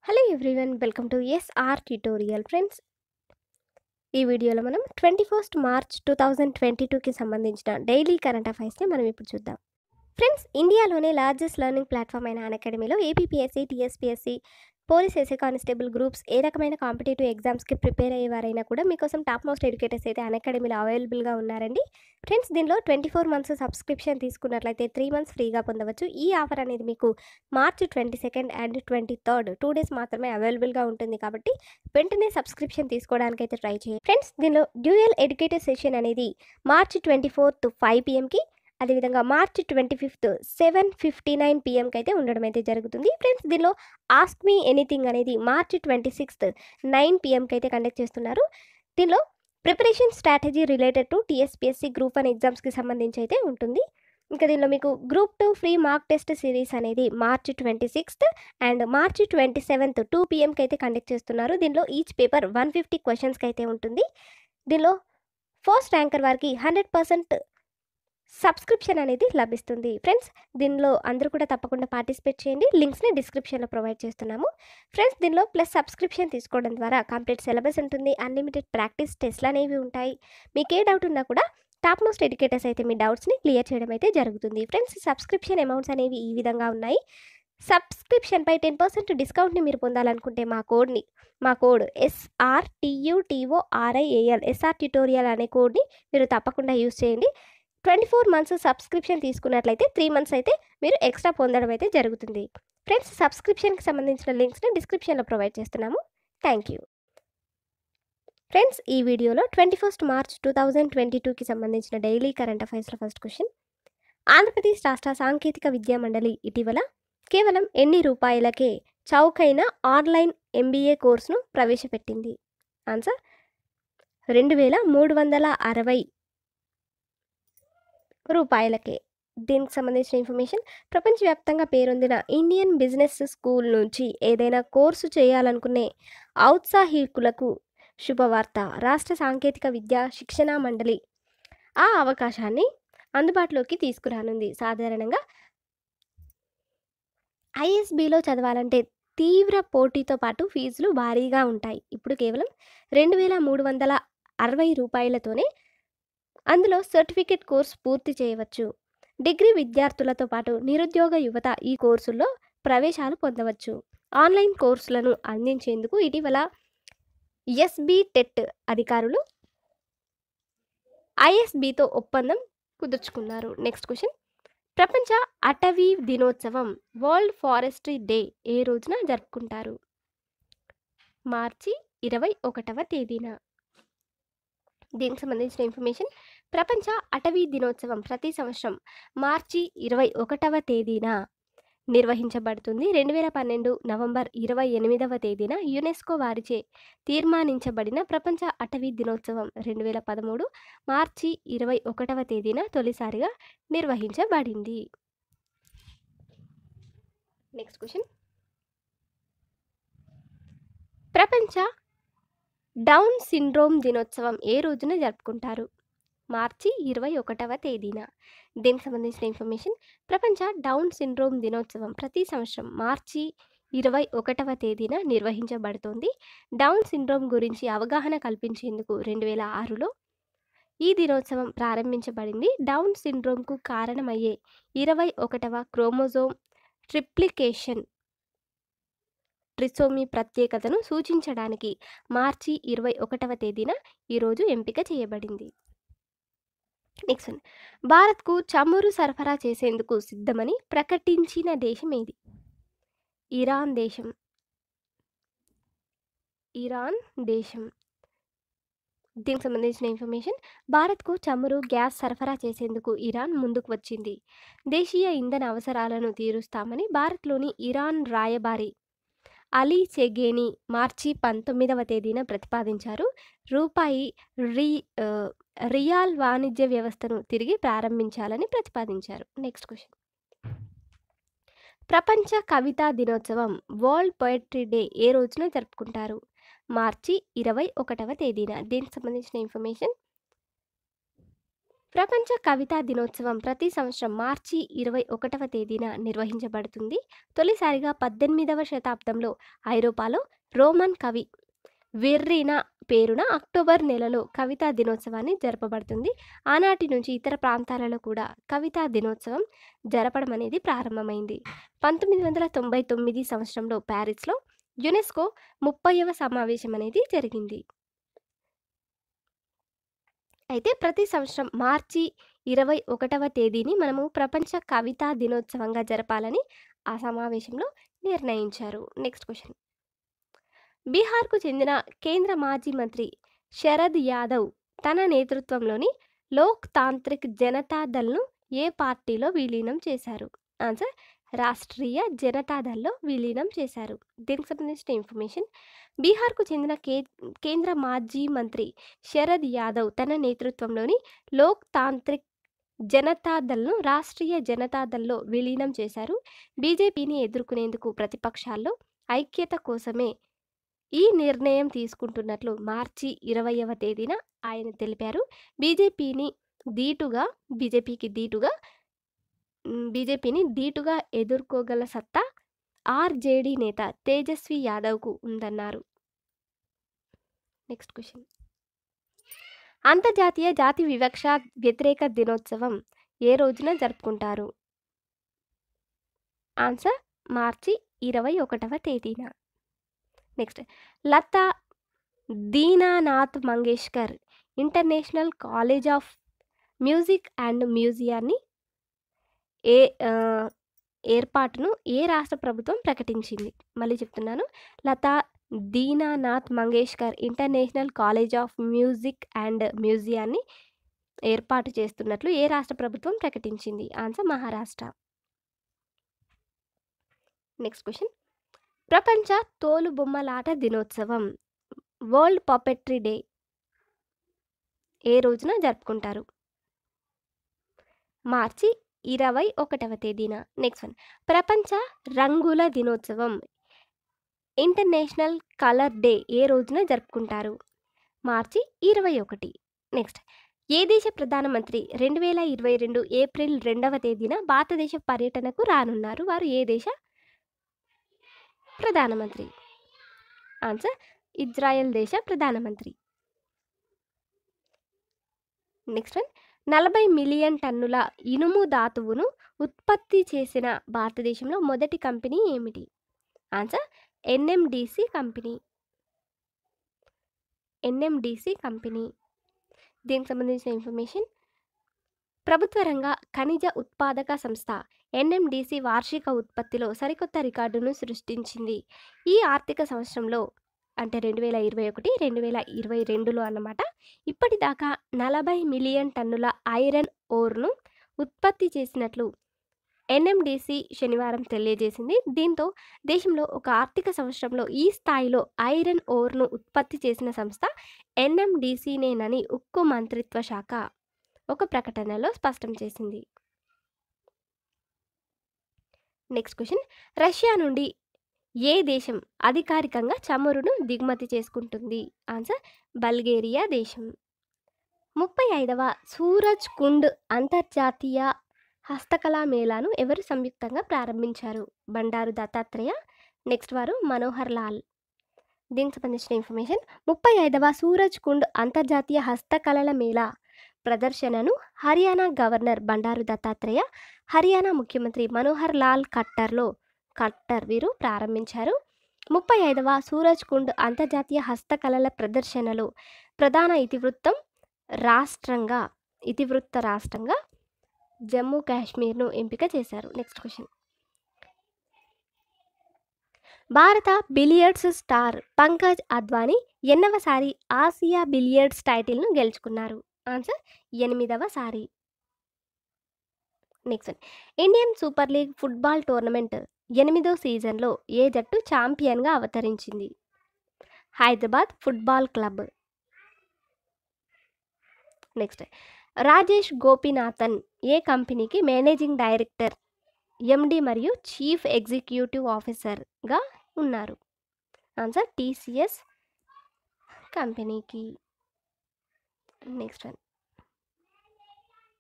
hello everyone welcome to SR tutorial friends ఈ వీడియోలో మనం twenty first March two thousand twenty టూకి సంబంధించిన డైలీ కరెంట్ అఫైర్స్ని మనం ఇప్పుడు చూద్దాం ఫ్రెండ్స్ ఇండియాలోనే లార్జెస్ట్ లెర్నింగ్ ప్లాట్ఫామ్ అయిన అన్ అకాడమీలో APPSC TSPSC police SA constable groups ఏ రకమైన కాంపిటేటివ్ ఎగ్జామ్స్కి ప్రిపేర్ అయ్యేవారైనా కూడా మీకోసం టాప్ మోస్ట్ ఎడ్యుకేటర్స్ అయితే అన్ అకాడమీలో అవైలబుల్గా ఉన్నారండి ఫ్రెండ్స్ దీనిలో ట్వంటీ ఫోర్ మంత్స్ సబ్స్క్రిప్షన్ తీసుకున్నట్లయితే త్రీ మంత్స్ ఫ్రీగా పొందవచ్చు ఈ ఆఫర్ అనేది మీకు March twenty second and twenty third two days మాత్రమే అవైలబుల్గా ఉంటుంది కాబట్టి వెంటనే సబ్స్క్రిప్షన్ తీసుకోవడానికి అయితే ట్రై చేయండి ఫ్రెండ్స్ దీనిలో డ్యూయల్ ఎడ్యుకేటర్ సెషన్ అనేది మార్చ్ ట్వంటీ ఫోర్త్ ఫైవ్ పిఎంకి అదేవిధంగా March twenty fifth seven fifty nine పిఎంకి అయితే ఉండడం అయితే జరుగుతుంది ఫ్రెండ్స్ దీనిలో ఆస్క్ మీ ఎనీథింగ్ అనేది మార్చ్ ట్వంటీ సిక్స్త్ నైన్ పిఎంకి అయితే కండక్ట్ చేస్తున్నారు దీనిలో preparation strategy related to TSPSC group one ఎగ్జామ్స్కి సంబంధించి అయితే ఉంటుంది ఇంకా దీనిలో మీకు group two free mock test series అనేది March twenty sixth and March twenty seventh two పిఎంకి అయితే కండక్ట్ చేస్తున్నారు దీనిలో ఈచ్ పేపర్ వన్ ఫిఫ్టీ క్వశ్చన్స్కి అయితే ఉంటుంది దీనిలో ఫస్ట్ ర్యాంకర్ వారికి హండ్రెడ్ పర్సెంట్ సబ్స్క్రిప్షన్ అనేది లభిస్తుంది ఫ్రెండ్స్ దీనిలో అందరూ కూడా తప్పకుండా పార్టిసిపేట్ చేయండి లింక్స్ని డిస్క్రిప్షన్లో ప్రొవైడ్ చేస్తున్నాము ఫ్రెండ్స్ దీనిలో ప్లస్ సబ్స్క్రిప్షన్ తీసుకోవడం ద్వారా కంప్లీట్ సిలబస్ ఉంటుంది అన్లిమిటెడ్ ప్రాక్టీస్ టెస్ట్లు అనేవి ఉంటాయి మీకు ఏ డౌట్ ఉన్నా కూడా టాప్ మోస్ట్ ఎడ్యుకేటర్స్ అయితే మీ డౌట్స్ని క్లియర్ చేయడం అయితే జరుగుతుంది ఫ్రెండ్స్ సబ్స్క్రిప్షన్ అమౌంట్స్ అనేవి ఈ విధంగా ఉన్నాయి సబ్స్క్రిప్షన్పై టెన్ పర్సెంట్ డిస్కౌంట్ని మీరు పొందాలనుకుంటే మా కోడ్ని మా కోడ్ ఎస్ఆర్టీయూటీఓఆర్ఐఏఎల్ ఎస్ఆర్ ట్యూటోరియల్ అనే కోడ్ని మీరు తప్పకుండా యూస్ చేయండి ట్వంటీ ఫోర్ మంత్స్ సబ్స్క్రిప్షన్ తీసుకున్నట్లయితే త్రీ మంత్స్ అయితే మీరు ఎక్స్ట్రా పొందడం అయితే జరుగుతుంది ఫ్రెండ్స్ సబ్స్క్రిప్షన్కి సంబంధించిన లింక్స్ని డిస్క్రిప్షన్లో ప్రొవైడ్ చేస్తున్నాము థ్యాంక్ యూ ఫ్రెండ్స్ ఈ వీడియోలో twenty first March two thousand twenty టూకి సంబంధించిన డైలీ కరెంట్ అఫైర్స్లో ఫస్ట్ క్వశ్చన్ ఆంధ్రప్రదేశ్ రాష్ట్ర సాంకేతిక విద్యా మండలి ఇటీవల కేవలం ఎన్ని రూపాయలకే చౌకైన ఆన్లైన్ ఎంబీఏ కోర్సును ప్రవేశపెట్టింది ఆన్సర్ రెండు వేల మూడు వందల అరవై రూపాయలకే దీనికి సంబంధించిన ఇన్ఫర్మేషన్ ప్రపంచవ్యాప్తంగా పేరొందిన ఇండియన్ బిజినెస్ స్కూల్ నుంచి ఏదైనా కోర్సు చేయాలనుకునే ఔత్సాహికులకు శుభవార్త రాష్ట్ర సాంకేతిక విద్యా శిక్షణ మండలి ఆ అవకాశాన్ని అందుబాటులోకి తీసుకురానుంది సాధారణంగా ఐఎస్బిలో చదవాలంటే తీవ్ర పోటీతో పాటు ఫీజులు భారీగా ఉంటాయి ఇప్పుడు కేవలం రెండు వేల మూడు వందల అరవై రూపాయలతోనే అందులో సర్టిఫికేట్ కోర్స్ పూర్తి చేయవచ్చు డిగ్రీ విద్యార్థులతో పాటు నిరుద్యోగ యువత ఈ కోర్సుల్లో ప్రవేశాలు పొందవచ్చు ఆన్లైన్ కోర్సులను అందించేందుకు ఇటీవల ఎస్బి టెట్ అధికారులు ఐఎస్బితో ఒప్పందం కుదుర్చుకున్నారు నెక్స్ట్ క్వశ్చన్ ప్రపంచ అటవీ దినోత్సవం వరల్డ్ ఫారెస్ట్రీ డే ఏ రోజున జరుపుకుంటారు మార్చి ఇరవై ఒకటవ తేదీన దీనికి సంబంధించిన ఇన్ఫర్మేషన్ ప్రపంచ అటవీ దినోత్సవం ప్రతి సంవత్సరం మార్చి ఇరవై ఒకటవ తేదీన నిర్వహించబడుతుంది రెండు వేల పన్నెండు నవంబర్ ఇరవై ఎనిమిదవ తేదీన యునెస్కో వారిచే తీర్మానించబడిన ప్రపంచ అటవీ దినోత్సవం రెండు వేల పదమూడు మార్చి ఇరవై ఒకటవ తేదీన తొలిసారిగా నిర్వహించబడింది నెక్స్ట్ క్వశ్చన్ ప్రపంచ డౌన్ సిండ్రోమ్ దినోత్సవం ఏ రోజున జరుపుకుంటారు మార్చి ఇరవై ఒకటవ తేదీన దీనికి సంబంధించిన ఇన్ఫర్మేషన్ ప్రపంచ డౌన్ సిండ్రోమ్ దినోత్సవం ప్రతి సంవత్సరం మార్చి ఇరవై ఒకటవ తేదీన నిర్వహించబడుతోంది డౌన్ సిండ్రోమ్ గురించి అవగాహన కల్పించేందుకు రెండు వేల ఆరులో ఈ దినోత్సవం ప్రారంభించబడింది డౌన్ సిండ్రోమ్కు కారణమయ్యే ఇరవై ఒకటవ క్రోమోజోమ్ ట్రిప్లికేషన్ ట్రిసోమీ ప్రత్యేకతను సూచించడానికి మార్చి ఇరవై ఒకటవ తేదీన ఈరోజు ఎంపిక చేయబడింది నెక్స్ట్ వన్ భారత్కు చమురు సరఫరా చేసేందుకు సిద్ధమని ప్రకటించిన దేశం ఏది ఇరాన్ దేశం ఇరాన్ దేశం దీనికి సంబంధించిన ఇన్ఫర్మేషన్ భారత్కు చమురు గ్యాస్ సరఫరా చేసేందుకు ఇరాన్ ముందుకు వచ్చింది దేశీయ ఇంధన అవసరాలను తీరుస్తామని భారత్లోని ఇరాన్ రాయబారి అలీ చెగేని మార్చి పంతొమ్మిదవ తేదీన ప్రతిపాదించారు రూపాయి రీ రియాల్ వాణిజ్య వ్యవస్థను తిరిగి ప్రారంభించాలని ప్రతిపాదించారు నెక్స్ట్ క్వశ్చన్ ప్రపంచ కవితా దినోత్సవం వరల్డ్ పోయట్రీ డే ఏ రోజున జరుపుకుంటారు మార్చి ఇరవై ఒకటవ తేదీన దీనికి సంబంధించిన ఇన్ఫర్మేషన్ ప్రపంచ కవితా దినోత్సవం ప్రతి సంవత్సరం మార్చి ఇరవై ఒకటవ తేదీన నిర్వహించబడుతుంది తొలిసారిగా పద్దెనిమిదవ శతాబ్దంలో ఐరోపాలో రోమన్ కవి వెర్రిన పేరున అక్టోబర్ నెలలో కవితా దినోత్సవాన్ని జరపబడుతుంది ఆనాటి నుంచి ఇతర ప్రాంతాలలో కూడా కవితా దినోత్సవం జరపడం అనేది ప్రారంభమైంది పంతొమ్మిది వందల తొంభై తొమ్మిది సంవత్సరంలో ప్యారిస్లో యునెస్కో ముప్పైవ సమావేశం అనేది జరిగింది అయితే ప్రతి సంవత్సరం మార్చి ఇరవై ఒకటవ తేదీని మనము ప్రపంచ కవితా దినోత్సవంగా జరపాలని ఆ సమావేశంలో నిర్ణయించారు నెక్స్ట్ క్వశ్చన్ బీహార్కు చెందిన కేంద్ర మాజీ మంత్రి శరద్ యాదవ్ తన నేతృత్వంలోని లోక్ తాంత్రిక్ జనతా దళ్ను ఏ పార్టీలో విలీనం చేశారు ఆన్సర్ రాష్ట్రీయ జనతాదళ్లో విలీనం చేశారు దీనికి సంబంధించిన ఇన్ఫర్మేషన్ బీహార్కు చెందిన కే కేంద్ర మాజీ మంత్రి శరద్ యాదవ్ తన నేతృత్వంలోని లోక్ తాంత్రిక్ జనతాదళ్ను రాష్ట్రీయ జనతాదళ్లో విలీనం చేశారు బీజేపీని ఎదుర్కొనేందుకు ప్రతిపక్షాల్లో ఐక్యత కోసమే ఈ నిర్ణయం తీసుకుంటున్నట్లు మార్చి ఇరవైవ తేదీన ఆయన తెలిపారు బీజేపీని ధీటుగా బీజేపీకి ధీటుగా మ్, బీజేపీని ధీటుగా ఎదుర్కోగల సత్తా ఆర్జేడీ నేత తేజస్వి యాదవ్కు ఉందన్నారు నెక్స్ట్ క్వశ్చన్ అంతర్జాతీయ జాతి వివక్ష వ్యతిరేక దినోత్సవం ఏ రోజున జరుపుకుంటారు ఆన్సర్ మార్చి ఇరవై ఒకటవ తేదీన next Lata Dinanath Mangeshkar international college of music and మ్యూజియాన్ని ఏ ఆ, ఏర్పాటును ఏ రాష్ట్ర ప్రభుత్వం ప్రకటించింది మళ్ళీ చెప్తున్నాను Lata Dinanath Mangeshkar international college of music and మ్యూజియాన్ని ఏర్పాటు చేస్తున్నట్లు ఏ రాష్ట్ర ప్రభుత్వం ప్రకటించింది ఆన్సర్ మహారాష్ట్ర నెక్స్ట్ క్వశ్చన్ ప్రపంచ తోలు బొమ్మలాట దినోత్సవం వరల్డ్ పపెట్రీ డే ఏ రోజున జరుపుకుంటారు మార్చి ఇరవై ఒకటవ తేదీన నెక్స్ట్ వన్ ప్రపంచ రంగుల దినోత్సవం ఇంటర్నేషనల్ కలర్ డే ఏ రోజున జరుపుకుంటారు మార్చి ఇరవై ఒకటి నెక్స్ట్ ఏ దేశ ప్రధానమంత్రి రెండు వేల ఇరవై రెండు ఏప్రిల్ రెండవ తేదీన భారతదేశ పర్యటనకు రానున్నారు వారు ఏ దేశ ప్రధానమంత్రి ఆన్సర్ ఇజ్రాయెల్ దేశ ప్రధానమంత్రి నెక్స్ట్ వన్ నలభై మిలియన్ టన్నుల ఇనుము ధాతువును ఉత్పత్తి చేసిన భారతదేశంలో మొదటి కంపెనీ ఏమిటి answer NMDC company NMDC company దీనికి సంబంధించిన ఇన్ఫర్మేషన్ ప్రభుత్వ రంగ ఖనిజ ఉత్పాదక సంస్థ ఎన్ఎండిసి వార్షిక ఉత్పత్తిలో సరికొత్త రికార్డును సృష్టించింది ఈ ఆర్థిక సంవత్సరంలో అంటే రెండు వేల ఇరవై ఒకటి రెండు వేల ఇరవై రెండులో అన్నమాట ఇప్పటిదాకా నలభై మిలియన్ టన్నుల ఐరన్ ఓర్ను ఉత్పత్తి చేసినట్లు ఎన్ఎండిసి శనివారం తెలియజేసింది దీంతో దేశంలో ఒక ఆర్థిక సంవత్సరంలో ఈ స్థాయిలో ఐరన్ ఓర్ను ఉత్పత్తి చేసిన సంస్థ ఎన్ఎండిసినేనని ఉక్కు మంత్రిత్వ శాఖ ఒక ప్రకటనలో స్పష్టం చేసింది నెక్స్ట్ క్వశ్చన్ రష్యా నుండి ఏ దేశం అధికారికంగా చమురును దిగుమతి చేసుకుంటుంది ఆన్సర్ బల్గేరియా దేశం ముప్పై ఐదవ సూరజ్ కుండ్ అంతర్జాతీయ హస్తకళా మేళాను ఎవరు సంయుక్తంగా ప్రారంభించారు బండారు దత్తాత్రేయ నెక్స్ట్ వారు మనోహర్ లాల్ దీనికి సంబంధించిన ఇన్ఫర్మేషన్ ముప్పై ఐదవ సూరజ్ కుండ్ అంతర్జాతీయ హస్తకళల మేళా ప్రదర్శనను హర్యానా గవర్నర్ బండారు దత్తాత్రేయ హర్యానా ముఖ్యమంత్రి మనోహర్ లాల్ ఖట్టర్లో ఖట్టర్ వీరు ప్రారంభించారు ముప్పై ఐదవ సూరజ్ కుండ్ అంతర్జాతీయ హస్తకళల ప్రదర్శనలో ప్రధాన ఇతివృత్తం రాష్ట్రంగా ఇతివృత్త రాష్ట్రంగా జమ్మూ కాశ్మీర్ను ఎంపిక చేశారు నెక్స్ట్ క్వశ్చన్ భారత బిలియర్డ్స్ స్టార్ పంకజ్ అద్వానీ ఎన్నవసారి ఆసియా బిలియర్డ్స్ టైటిల్ను గెలుచుకున్నారు ఆన్సర్ ఎనిమిదవ సారి next Indian super league football tournament ఎనిమిదో సీజన్లో ఏ జట్టు ఛాంపియన్గా అవతరించింది Hyderabad football club next Rajesh Gopinathan ఏ కంపెనీకి మేనేజింగ్ డైరెక్టర్ ఎండి మరియు చీఫ్ ఎగ్జిక్యూటివ్ ఆఫీసర్గా ఉన్నారు ఆన్సర్ టీసీఎస్ కంపెనీకి నెక్స్ట్ వన్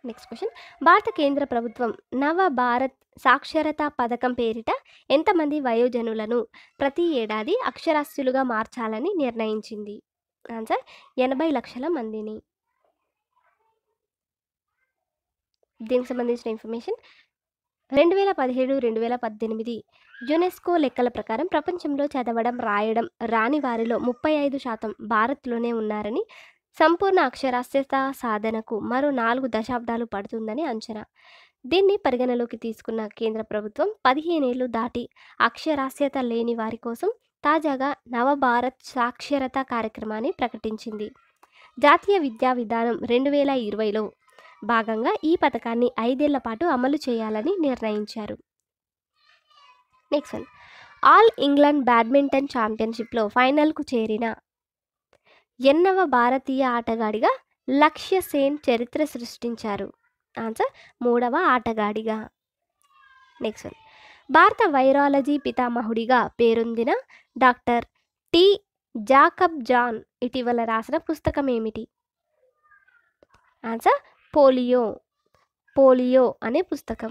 నెక్స్ట్ క్వశ్చన్ భారత కేంద్ర ప్రభుత్వం నవ భారత్ సాక్షరతా పథకం పేరిట ఎంతమంది వయోజనులను ప్రతి ఏడాది అక్షరాస్యులుగా మార్చాలని నిర్ణయించింది ఆన్సర్ ఎనభై లక్షల మందిని దీనికి సంబంధించిన ఇన్ఫర్మేషన్ రెండు వేల పదిహేడు రెండు వేల పద్దెనిమిది యునెస్కో లెక్కల ప్రకారం ప్రపంచంలో చదవడం రాయడం రాని వారిలో ముప్పై ఐదు శాతం భారత్లోనే ఉన్నారని సంపూర్ణ అక్షరాస్యత సాధనకు మరో నాలుగు దశాబ్దాలు పడుతుందని అంచనా దీన్ని పరిగణలోకి తీసుకున్న కేంద్ర ప్రభుత్వం పదిహేనేళ్లు దాటి అక్షరాస్యత లేని వారి కోసం తాజాగా నవభారత్ సాక్షరత కార్యక్రమాన్ని ప్రకటించింది జాతీయ విద్యా విధానం రెండు వేల ఇరవైలో భాగంగా ఈ పథకాన్ని ఐదేళ్ల పాటు అమలు చేయాలని నిర్ణయించారు next one all England badminton ఛాంపియన్షిప్లో ఫైనల్కు చేరిన ఎన్నవ భారతీయ ఆటగాడిగా లక్ష్య సేన్ చరిత్ర సృష్టించారు ఆన్సర్ మూడవ ఆటగాడిగా నెక్స్ట్ వన్ భారత వైరాలజీ పితామహుడిగా పేరొందిన డాక్టర్ టి జాకబ్ జాన్ ఇటీవల రాసిన పుస్తకం ఏమిటి ఆన్సర్ పోలియో పోలియో అనే పుస్తకం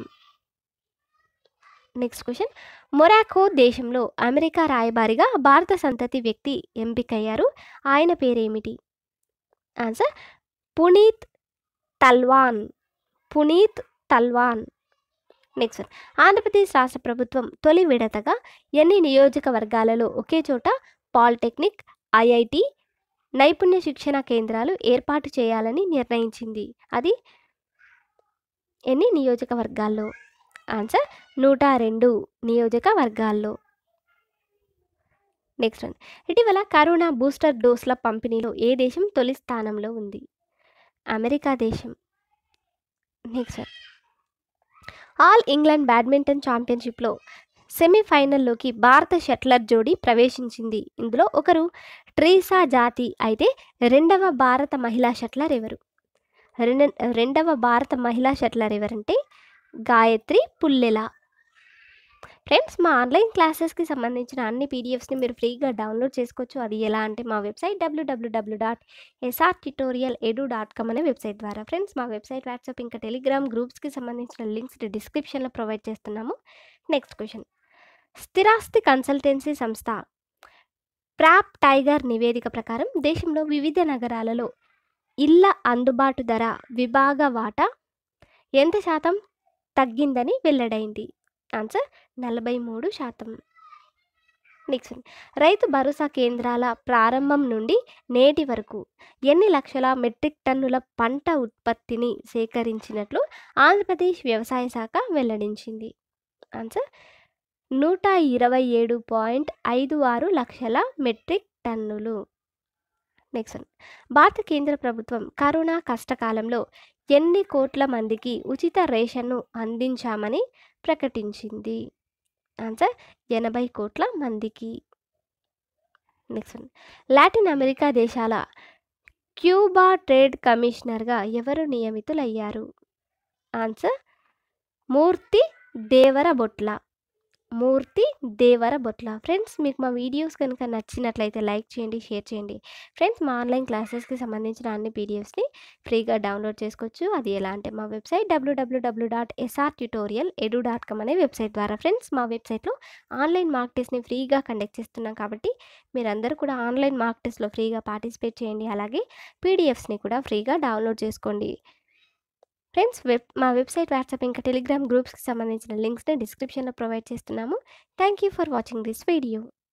నెక్స్ట్ క్వశ్చన్ మొరాకో దేశంలో అమెరికా రాయబారిగా భారత సంతతి వ్యక్తి ఎంపికయ్యారు ఆయన పేరేమిటి ఆన్సర్ పునీత్ తల్వాన్ పునీత్ తల్వాన్ నెక్స్ట్ ఆంధ్రప్రదేశ్ రాష్ట్ర ప్రభుత్వం తొలి విడతగా ఎన్ని నియోజకవర్గాలలో ఒకే చోట పాలిటెక్నిక్ ఐఐటి నైపుణ్య శిక్షణ కేంద్రాలు ఏర్పాటు చేయాలని నిర్ణయించింది అది ఎన్ని నియోజకవర్గాల్లో ఆన్సర్ నూట రెండు నియోజకవర్గాల్లో నెక్స్ట్ వన్ ఇటీవల కరోనా బూస్టర్ డోస్ల పంపిణీలో ఏ దేశం తొలి స్థానంలో ఉంది అమెరికా దేశం next one all England badminton ఛాంపియన్షిప్లో సెమీఫైనల్లోకి భారత షట్లర్ జోడీ ప్రవేశించింది ఇందులో ఒకరు ట్రీసా జాతి అయితే రెండవ భారత మహిళా షట్లర్ ఎవరు రెండ రెండవ భారత మహిళా షట్లర్ ఎవరంటే గాయత్రి పుల్లెల ఫ్రెండ్స్ మా ఆన్లైన్ క్లాసెస్కి సంబంధించిన అన్ని పీడిఎఫ్స్ని మీరు ఫ్రీగా డౌన్లోడ్ చేసుకోవచ్చు అది ఎలా అంటే మా website WWW dot SR tutorial edu dot com అనే వెబ్సైట్ ద్వారా ఫ్రెండ్స్ మా వెబ్సైట్ వాట్సాప్ ఇంకా టెలిగ్రామ్ గ్రూప్స్కి సంబంధించిన లింక్స్ డిస్క్రిప్షన్లో ప్రొవైడ్ చేస్తున్నాము నెక్స్ట్ క్వశ్చన్ స్థిరాస్తి కన్సల్టెన్సీ సంస్థ ప్రాప్ టైగర్ నివేదిక ప్రకారం దేశంలో వివిధ నగరాలలో ఇళ్ల అందుబాటు ధర విభాగ వాటా ఎంత శాతం తగ్గిందని వెల్లడైంది ఆన్సర్ నలభై మూడు శాతం నెక్స్ట్ రైతు భరోసా కేంద్రాల ప్రారంభం నుండి నేటి వరకు ఎన్ని లక్షల మెట్రిక్ టన్నుల పంట ఉత్పత్తిని సేకరించినట్లు ఆంధ్రప్రదేశ్ వ్యవసాయ శాఖ వెల్లడించింది ఆన్సర్ నూట ఇరవై ఏడు పాయింట్ ఐదు ఆరు లక్షల మెట్రిక్ టన్నులు నెక్స్ట్ భారత కేంద్ర ప్రభుత్వం కరోనా కష్టకాలంలో ఎన్ని కోట్ల మందికి ఉచిత రేషన్ను అందించామని ప్రకటించింది ఆన్సర్ ఎనభై కోట్ల మందికి నెక్స్ట్ లాటిన్ అమెరికా దేశాల క్యూబా ట్రేడ్ కమిషనర్గా ఎవరు నియమితులయ్యారు ఆన్సర్ మూర్తి దేవరబొట్ల మూర్తి దేవరబొట్ల ఫ్రెండ్స్ మీకు మా వీడియోస్ కనుక నచ్చినట్లయితే లైక్ చేయండి షేర్ చేయండి ఫ్రెండ్స్ మా ఆన్లైన్ క్లాసెస్కి సంబంధించిన అన్ని పీడిఎఫ్స్ని ఫ్రీగా డౌన్లోడ్ చేసుకోవచ్చు అది ఎలా అంటే మా website WWW dot SR tutorial edu dot com అనే వెబ్సైట్ ద్వారా ఫ్రెండ్స్ మా వెబ్సైట్లో ఆన్లైన్ మార్క్ టెస్ట్ని ఫ్రీగా కండక్ట్ చేస్తున్నాం కాబట్టి మీరందరూ కూడా ఆన్లైన్ మార్క్ టెస్ట్లో ఫ్రీగా పార్టిసిపేట్ చేయండి అలాగే పీడిఎఫ్స్ని కూడా ఫ్రీగా డౌన్లోడ్ చేసుకోండి ఫ్రెండ్స్ వెబ్ మా వెబ్సైట్ వాట్సాప్ ఇంకా టెలిగ్రామ్ గ్రూప్స్కి సంబంధించిన లింక్స్ని డిస్క్రిప్షన్లో ప్రొవైడ్ చేస్తున్నాము thank you for watching this video